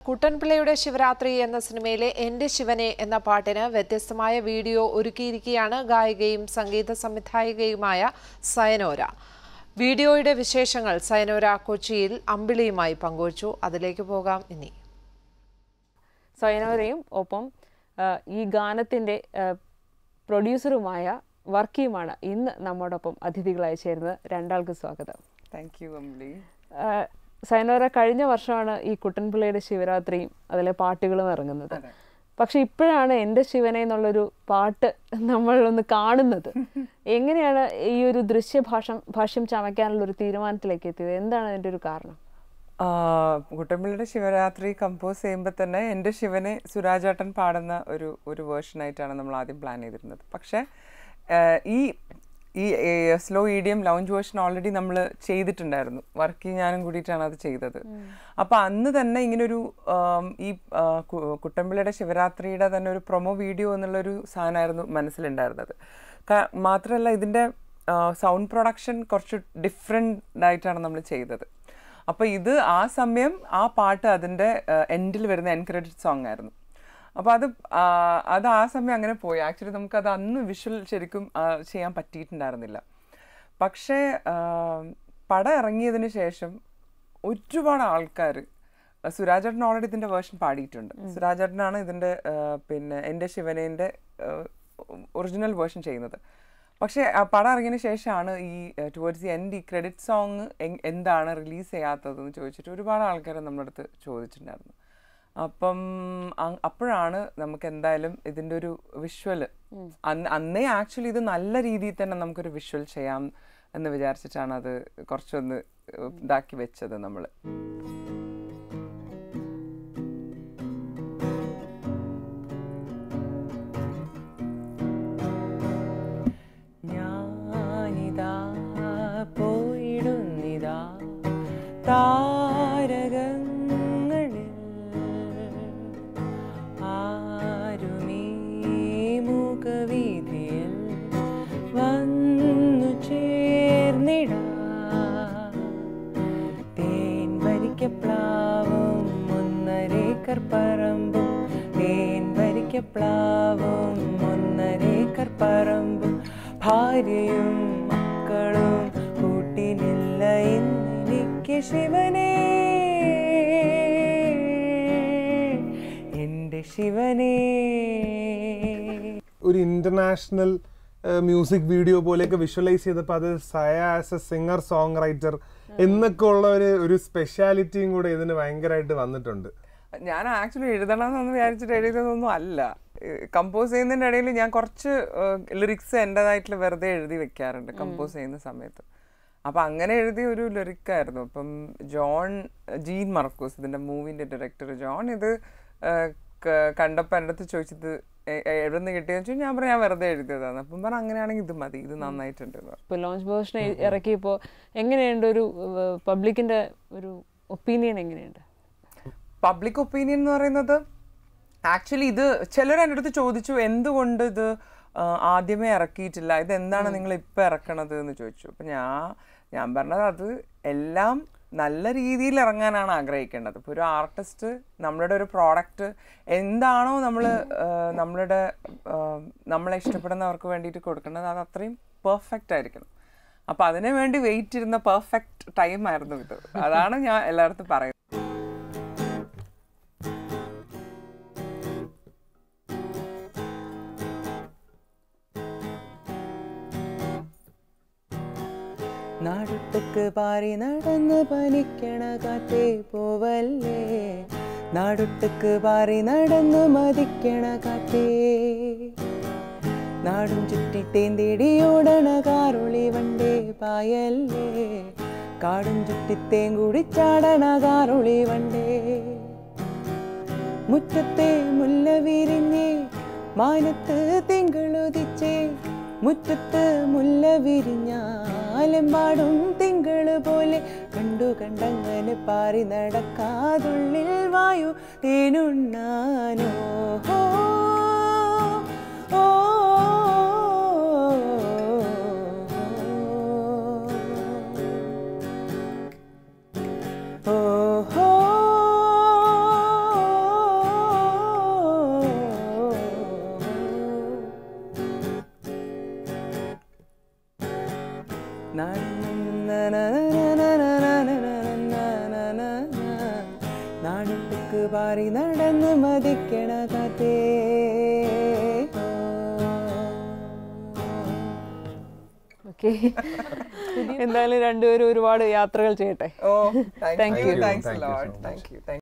കുട്ടൻപിള്ളയുടെ ശിവരാത്രി എന്ന സിനിമയിലെ എന്റെ ശിവനെ എന്ന പാട്ടിന് വ്യത്യസ്തമായ വീഡിയോ ഒരുക്കിയിരിക്കുകയാണ് ഗായികയും സംഗീത സംവിധായികയുമായ സയനോര വീഡിയോയുടെ വിശേഷങ്ങൾ സയനോര കൊച്ചിയിൽ അമ്പിളിയുമായി പങ്കുവച്ചു അതിലേക്ക് പോകാം ഇനി സ്വയനവരെയും ഒപ്പം ആ, ഈ ഗാനത്തിൻ്റെ പ്രൊഡ്യൂസറുമായ വർക്കിയുമാണ് ഇന്ന് നമ്മോടൊപ്പം അതിഥികളായി ചേരുന്നത് രണ്ടാൾക്ക് സ്വാഗതം താങ്ക് യു അമ്പിളി ആ, സയനോര കഴിഞ്ഞ വർഷമാണ് ഈ കുട്ടൻപിള്ളയുടെ ശിവരാത്രിയും അതിലെ പാട്ടുകളും ഇറങ്ങുന്നത് പക്ഷെ ഇപ്പോഴാണ് എൻ്റെ ശിവനെ എന്നുള്ളൊരു പാട്ട് നമ്മൾ ഒന്ന് കാണുന്നത് എങ്ങനെയാണ് ഈ ഒരു ദൃശ്യഭാഷം ഭാഷ്യം ചമയ്ക്കാനുള്ള ഒരു തീരുമാനത്തിലേക്ക് എത്തിയത് എന്താണ് അതിൻ്റെ ഒരു കാരണം കുട്ടമ്പിള്ളിയുടെ ശിവരാത്രി കമ്പോസ് ചെയ്യുമ്പോൾ തന്നെ എൻ്റെ ശിവനെ സുരാജേട്ടൻ പാടുന്ന ഒരു ഒരു വേർഷനായിട്ടാണ് നമ്മൾ ആദ്യം പ്ലാൻ ചെയ്തിരുന്നത് പക്ഷേ ആ, ഈ ഈ സ്ലോ ഇഡിയം ലൗഞ്ച് വേർഷൻ ഓൾറെഡി നമ്മൾ ചെയ്തിട്ടുണ്ടായിരുന്നു വർക്ക് ഞാനും കൂടിയിട്ടാണ് അത് ചെയ്തത് അപ്പോൾ അന്ന് തന്നെ ഇങ്ങനൊരു ആം, ഈ ആ, കു- കുട്ടമ്പിള്ളിയുടെ ശിവരാത്രിയുടെ തന്നെ ഒരു പ്രൊമോ വീഡിയോ എന്നുള്ളൊരു സാധനമായിരുന്നു മനസ്സിലുണ്ടായിരുന്നത് ക- മാത്രമല്ല ഇതിൻ്റെ സൗണ്ട് പ്രൊഡക്ഷൻ കുറച്ച് ഡിഫറെൻ്റ് ആയിട്ടാണ് നമ്മൾ ചെയ്തത് അപ്പോൾ ഇത് ആ സമയം ആ പാട്ട് അതിൻ്റെ എൻഡിൽ വരുന്ന എൻ ക്രെഡിറ്റ് സോങ് ആയിരുന്നു അപ്പോൾ അത് ആ, അത് ആ സമയം അങ്ങനെ പോയി ആക്ച്വലി നമുക്കത് അന്ന് വിഷ്വൽ ശരിക്കും ആ, ചെയ്യാൻ പറ്റിയിട്ടുണ്ടായിരുന്നില്ല പക്ഷേ ആ, പടം ഇറങ്ങിയതിന് ശേഷം ഒരുപാട് ആൾക്കാർ സുരാജേട്ടൻ ഓൾറെഡി ഇതിൻ്റെ വേർഷൻ പാടിയിട്ടുണ്ട് സുരാജേട്ടനാണ് ഇതിൻ്റെ ആ, പിന്നെ എൻ്റെ ശിവനേൻ്റെ ഒറിജിനൽ വേർഷൻ ചെയ്യുന്നത് പക്ഷേ ആ പടം ഇറങ്ങിയതിന് ശേഷമാണ് ഈ ടുവേർഡ്സ് ദി എൻഡ് ഈ ക്രെഡിറ്റ് സോങ് എന്താണ് റിലീസ് ചെയ്യാത്തതെന്ന് ചോദിച്ചിട്ട് ഒരുപാട് ആൾക്കാർ നമ്മുടെ അടുത്ത് ചോദിച്ചിട്ടുണ്ടായിരുന്നു അപ്പം അ- അപ്പോഴാണ് നമുക്ക് എന്തായാലും ഇതിൻ്റെ ഒരു വിഷ്വല് അന്ന് അന്നേ ആക്ച്വലി ഇത് നല്ല രീതിയിൽ തന്നെ നമുക്കൊരു വിഷ്വൽ ചെയ്യാം എന്ന് വിചാരിച്ചിട്ടാണ് അത് കുറച്ചൊന്ന് ഇതാക്കി വെച്ചത് നമ്മൾ ഞാനിതാ പോയിടുന്നിതാ താരകങ്ങളിൽ ആരുമീ മുഖവീതിയിൽ വന്നു ചേർന്നിടാ തേൻ വരിക്കപ്ലാവും ഒന്നരേക്കർ പറമ്പും തേൻ വരിക്കപ്ലാവും ഒന്നരേക്കർ പറമ്പും ഭാര്യയും മക്കളും കൂട്ടിനില്ല ഇന്നെനിക്ക് ശിവനേ എൻ്റെ ശിവനേ ഒരു ഇന്റർനാഷണൽ മ്യൂസിക് വീഡിയോ പോലെയൊക്കെ വിഷ്വലൈസ് ചെയ്തപ്പോൾ അത് സയ as a singer song writer എന്നൊക്കെ ഉള്ള ഒരു ഒരു സ്പെഷ്യാലിറ്റിയും കൂടെ ഇതിന് ഭയങ്കരമായിട്ട് വന്നിട്ടുണ്ട് ഞാൻ ആക്ച്വലി എഴുതണമെന്നൊന്ന് വിചാരിച്ചിട്ട് എഴുതിയതൊന്നും അല്ല കമ്പോസ് ചെയ്യുന്നതിൻ്റെ ഇടയിൽ ഞാൻ കുറച്ച് ലിറിക്സ് എൻ്റെതായിട്ടുള്ള വെറുതെ എഴുതി വെക്കാറുണ്ട് കമ്പോസ് ചെയ്യുന്ന സമയത്ത് അപ്പം അങ്ങനെ എഴുതിയ ഒരു ലിറിക്കായിരുന്നു അപ്പം ജോൺ ജീൻ മർക്കൂസ് ഇതിൻ്റെ മൂവിൻ്റെ ഡയറക്ടർ ജോൺ ഇത് കണ്ടപ്പോൾ എൻ്റെ അടുത്ത് ചോദിച്ചത് എ- എ- എവിടെ നിന്ന് കിട്ടിയെന്ന് വെച്ചാൽ ഞാൻ പറഞ്ഞു ഞാൻ വെറുതെ എഴുതിയതാണ് അപ്പം പറഞ്ഞു അങ്ങനെയാണെങ്കിൽ ഇത് മതി ഇത് നന്നായിട്ടുണ്ട് എന്ന് പറഞ്ഞു ഇപ്പോൾ ലോഞ്ച് വേർഷൻ ഇറക്കിയപ്പോൾ എങ്ങനെയുണ്ട് ഒരു പബ്ലിക്കിൻ്റെ ഒരു ഒപ്പീനിയൻ എങ്ങനെയുണ്ട് പബ്ലിക് ഒപ്പീനിയൻ എന്ന് പറയുന്നത് ആക്ച്വലി ഇത് ചിലർ എൻ്റെ അടുത്ത് ചോദിച്ചു എന്തുകൊണ്ട് ഇത് ആ, ആദ്യമേ ഇറക്കിയിട്ടില്ല ഇത് എന്താണ് നിങ്ങൾ ഇപ്പം ഇറക്കണത് എന്ന് ചോദിച്ചു അപ്പം ഞാൻ ഞാൻ പറഞ്ഞത് അത് എല്ലാം നല്ല രീതിയിൽ ഇറങ്ങാനാണ് ആഗ്രഹിക്കേണ്ടത് ഇപ്പോൾ ഒരു ആർട്ടിസ്റ്റ് നമ്മളുടെ ഒരു പ്രോഡക്റ്റ് എന്താണോ നമ്മൾ നമ്മളുടെ ആ, നമ്മളെ ഇഷ്ടപ്പെടുന്നവർക്ക് വേണ്ടിയിട്ട് കൊടുക്കുന്നത് അത് അത്രയും പെർഫെക്റ്റ് ആയിരിക്കണം അപ്പോൾ അതിനു വേണ്ടി വെയിറ്റ് ഇരുന്ന പെർഫെക്റ്റ് ടൈം ആയിരുന്നു ഇത് അതാണ് ഞാൻ എല്ലായിടത്തും പറയുന്നത് നാടുട്ടക്ക് പാറി നടന്ന് പനിക്കണ കാറ്റേ പോവല്ലേ നാടുട്ടക്ക് പാറി നടന്ന് മതിക്കണ കാറ്റേ നാടും ചുറ്റി തേന്തേടി ഓടണ കാറുളി വണ്ടേ പായല്ലേ കാടും ചുറ്റി തേങ്കൂടി ചാടണ കാറുളി വണ്ടേ മുറ്റത്തെ മുല്ല വിരിഞ്ഞേ മാനത്ത് തിങ്കളുദിച്ചേ മുറ്റത്ത് മുല്ല വിരിഞ്ഞാലെമ്പാടും തിങ്കള് പോലെ കണ്ടു കണ്ടങ്ങനെ പാറി നടക്കാതുള്ളിൽ വായു തേനുണ്ണാനോ ഓ, ഓ, ഓ, ഓ, നാടുക്ക് പാറി നടന്ന് മതിക്കണ കാത്തേ ഓക്കെ എന്തായാലും രണ്ടുപേരും ഒരുപാട് യാത്രകൾ ചെയ്യട്ടെ ഓ thank Thank you you. Thanks Thank you so lot much. Thank U